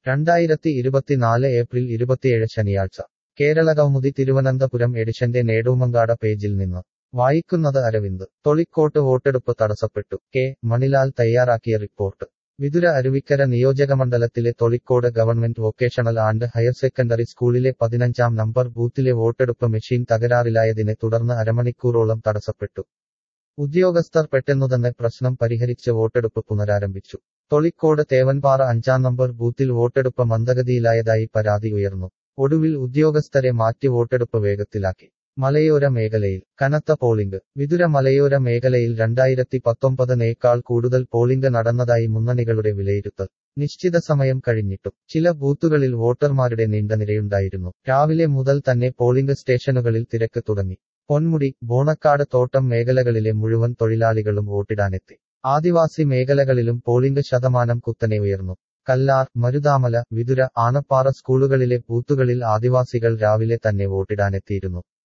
രണ്ടായിരത്തി ഇരുപത്തിനാല് ഏപ്രിൽ ഇരുപത്തിയേഴ് ശനിയാഴ്ച കേരള കൗമുദി തിരുവനന്തപുരം എഡിഷന്റെ നേടൂമങ്കാട പേജിൽ നിന്ന് വായിക്കുന്നത് അരവിന്ദ് തൊളിക്കോട്ട് വോട്ടെടുപ്പ് തടസ്സപ്പെട്ടു കെ മണിലാൽ തയ്യാറാക്കിയ റിപ്പോർട്ട് വിതുര അരുവിക്കര നിയോജകമണ്ഡലത്തിലെ Tholicode government vocational and higher secondary സ്കൂളിലെ പതിനഞ്ചാം നമ്പർ ബൂത്തിലെ വോട്ടെടുപ്പ് മെഷീൻ തകരാറിലായതിനെ തുടർന്ന് അരമണിക്കൂറോളം തടസ്സപ്പെട്ടു ഉദ്യോഗസ്ഥർ പെട്ടെന്നുതന്നെ പ്രശ്നം പരിഹരിച്ച് വോട്ടെടുപ്പ് പുനരാരംഭിച്ചു തൊളിക്കോട് തേവൻപാറ അഞ്ചാം നമ്പർ ബൂത്തിൽ വോട്ടെടുപ്പ് മന്ദഗതിയിലായതായി പരാതി ഉയർന്നു ഒടുവിൽ ഉദ്യോഗസ്ഥരെ മാറ്റി വോട്ടെടുപ്പ് വേഗത്തിലാക്കി മലയോര മേഖലയിൽ കനത്ത പോളിംഗ് വിതുര മലയോര മേഖലയിൽ രണ്ടായിരത്തി പത്തൊമ്പതിനേക്കാൾ കൂടുതൽ പോളിംഗ് നടന്നതായി മുന്നണികളുടെ വിലയിരുത്തൽ നിശ്ചിത സമയം കഴിഞ്ഞിട്ടും ചില ബൂത്തുകളിൽ വോട്ടർമാരുടെ നീണ്ട നിരയുണ്ടായിരുന്നു രാവിലെ മുതൽ തന്നെ പോളിംഗ് സ്റ്റേഷനുകളിൽ തിരക്ക് തുടങ്ങി പൊന്മുടി ബോണക്കാട് തോട്ടം മേഖലകളിലെ മുഴുവൻ തൊഴിലാളികളും വോട്ടിടാനെത്തി ആദിവാസി മേഖലകളിലും പോളിംഗ് ശതമാനം കുത്തനെ ഉയർന്നു കല്ലാർ മരുതാമല വിതുര ആനപ്പാറ സ്കൂളുകളിലെ ബൂത്തുകളിൽ ആദിവാസികൾ രാവിലെ തന്നെ വോട്ടിടാനെത്തിയിരുന്നു